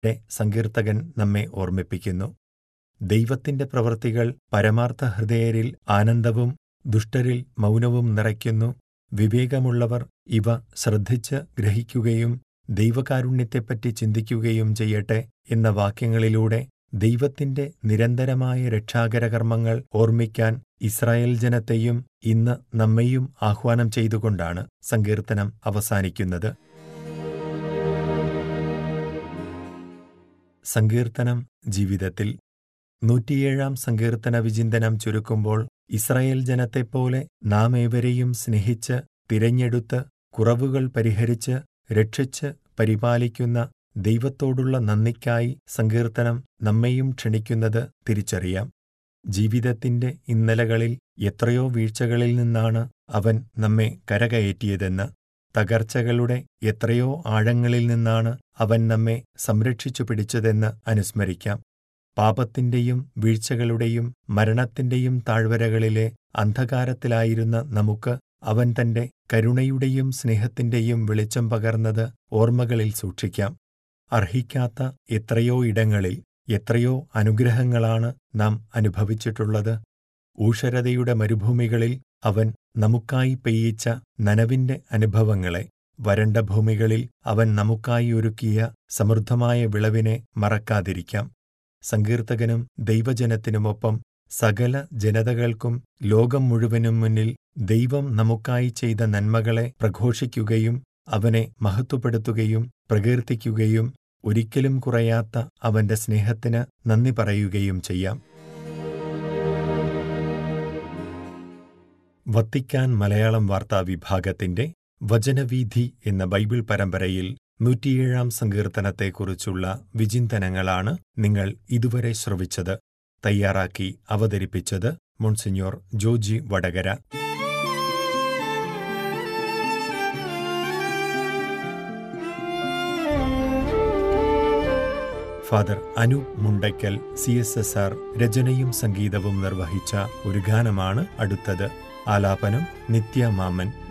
ടെ സങ്കീർത്തകൻ നമ്മെ ഓർമ്മിപ്പിക്കുന്നു ദൈവത്തിന്റെ പ്രവൃത്തികൾ പരമാർത്ഥ ഹൃദയരിൽ ആനന്ദവും ദുഷ്ടരിൽ മൗനവും നിറയ്ക്കുന്നു വിവേകമുള്ളവർ ഇവ ശ്രദ്ധിച്ച് ഗ്രഹിക്കുകയും ദൈവകാരുണ്യത്തെപ്പറ്റി ചിന്തിക്കുകയും ചെയ്യട്ടെ എന്ന വാക്യങ്ങളിലൂടെ ദൈവത്തിന്റെ നിരന്തരമായ രക്ഷാകരകർമ്മങ്ങൾ ഓർമ്മിക്കാൻ ഇസ്രായേൽ ജനത്തെയും ഇന്ന് നമ്മെയും ആഹ്വാനം ചെയ്തുകൊണ്ടാണ് സങ്കീർത്തനം അവസാനിക്കുന്നത് സങ്കീർത്തനം ജീവിതത്തിൽ നൂറ്റിയേഴാം സങ്കീർത്തന വിചിന്തനം ചുരുക്കുമ്പോൾ ഇസ്രായേൽ ജനത്തെപ്പോലെ നാം ഏവരെയും സ്നേഹിച്ച് തിരഞ്ഞെടുത്ത് കുറവുകൾ പരിഹരിച്ച് രക്ഷിച്ച് പരിപാലിക്കുന്ന ദൈവത്തോടുള്ള നന്ദിക്കായി സങ്കീർത്തനം നമ്മെയും ക്ഷണിക്കുന്നത് തിരിച്ചറിയാം ജീവിതത്തിന്റെ ഇന്നലകളിൽ എത്രയോ വീഴ്ചകളിൽ നിന്നാണ് അവൻ നമ്മെ കരകയറ്റിയതെന്ന് തകർച്ചകളുടെ എത്രയോ ആഴങ്ങളിൽ നിന്നാണ് അവൻ നമ്മെ സംരക്ഷിച്ചു പിടിച്ചതെന്ന് അനുസ്മരിക്കാം പാപത്തിന്റെയും വീഴ്ചകളുടെയും മരണത്തിന്റെയും താഴ്വരകളിലെ അന്ധകാരത്തിലായിരുന്ന നമുക്ക് അവൻ തന്റെ കരുണയുടെയും സ്നേഹത്തിന്റെയും വെളിച്ചം പകർന്നത് ഓർമ്മകളിൽ സൂക്ഷിക്കാം അർഹിക്കാത്ത എത്രയോ ഇടങ്ങളിൽ എത്രയോ അനുഗ്രഹങ്ങളാണ് നാം അനുഭവിച്ചിട്ടുള്ളത് ഊഷരതയുടെ മരുഭൂമികളിൽ അവൻ നമുക്കായി പെയ്യിച്ച നനവിന്റെ അനുഭവങ്ങളെ വരണ്ട ഭൂമികളിൽ അവൻ നമുക്കായി ഒരുക്കിയ സമൃദ്ധമായ വിളവിനെ മറക്കാതിരിക്കാം സങ്കീർത്തകനും ദൈവജനത്തിനുമൊപ്പം സകല ജനതകൾക്കും ലോകം മുഴുവനും മുന്നിൽ ദൈവം നമുക്കായി ചെയ്ത നന്മകളെ പ്രഘോഷിക്കുകയും അവനെ മഹത്വപ്പെടുത്തുകയും പ്രകീർത്തിക്കുകയും ഒരിക്കലും കുറയാത്ത അവന്റെ സ്നേഹത്തിന് നന്ദി പറയുകയും ചെയ്യാം വത്തിക്കാൻ മലയാളം വാർത്താ വിഭാഗത്തിന്റെ വചനവീഥി എന്ന ബൈബിൾ പരമ്പരയിൽ നൂറ്റിയേഴാം സങ്കീർത്തനത്തെക്കുറിച്ചുള്ള വിചിന്തനങ്ങളാണ് നിങ്ങൾ ഇതുവരെ ശ്രവിച്ചത് തയ്യാറാക്കി അവതരിപ്പിച്ചത് monsignor Joji Vadakara father Anoop Mundackal C S S R രചനയും സംഗീതവും നിർവഹിച്ച ഒരു ഗാനമാണ് അടുത്തത് ആലാപനം നിത്യ മാമൻ